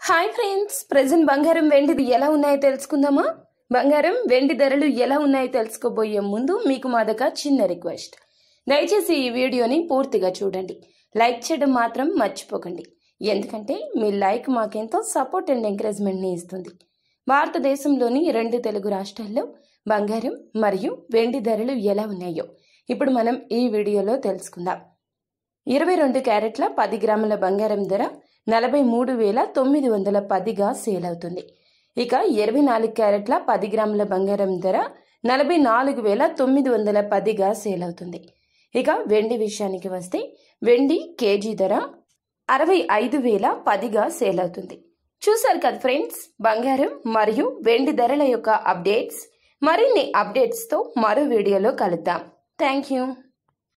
hi friends present బంగారం వెండిది ఎలా ఉన్నాయో తెలుసుకుందామా బంగారం వెండి ధరలు ఎలా ఉన్నాయో తెలుసుకోబోయే ముందు మీకు మాదక చిన్న రిక్వెస్ట్ దయచేసి ఈ వీడియోని పూర్తిగా చూడండి లైక్ చేయడం మాత్రం మర్చిపోకండి ఎందుకంటే మీ లైక్ మాకెంతో సపోర్ట్ అండ్ ఎంకరేజ్మెంట్ని ఇస్తుంది భారతదేశంలోని రెండు తెలుగు రాష్ట్రాల్లో బంగారం మరియు వెండి ధరలు ఎలా ఉన్నాయో ఇప్పుడు మనం ఈ వీడియోలో తెలుసుకుందాం ఇరవై రెండు క్యారెట్ల పది గ్రాముల బంగారం ధర నలభై మూడు వేల తొమ్మిది వందల పదిగా సేల్ అవుతుంది ఇక ఇరవై నాలుగు క్యారెట్ల పది గ్రాముల బంగారం ధర నలభై నాలుగు వేల తొమ్మిది వందల పదిగా సేల్ అవుతుంది ఇక వెండి విషయానికి వస్తే వెండి కేజీ ధర అరవై ఐదు వేల పదిగా సేల్ అవుతుంది చూశారు కదా ఫ్రెండ్స్ బంగారం మరియు వెండి ధరల యొక్క అప్డేట్స్ మరిన్ని అప్డేట్స్తో మరో వీడియోలో కలుద్దాం థ్యాంక్ యూ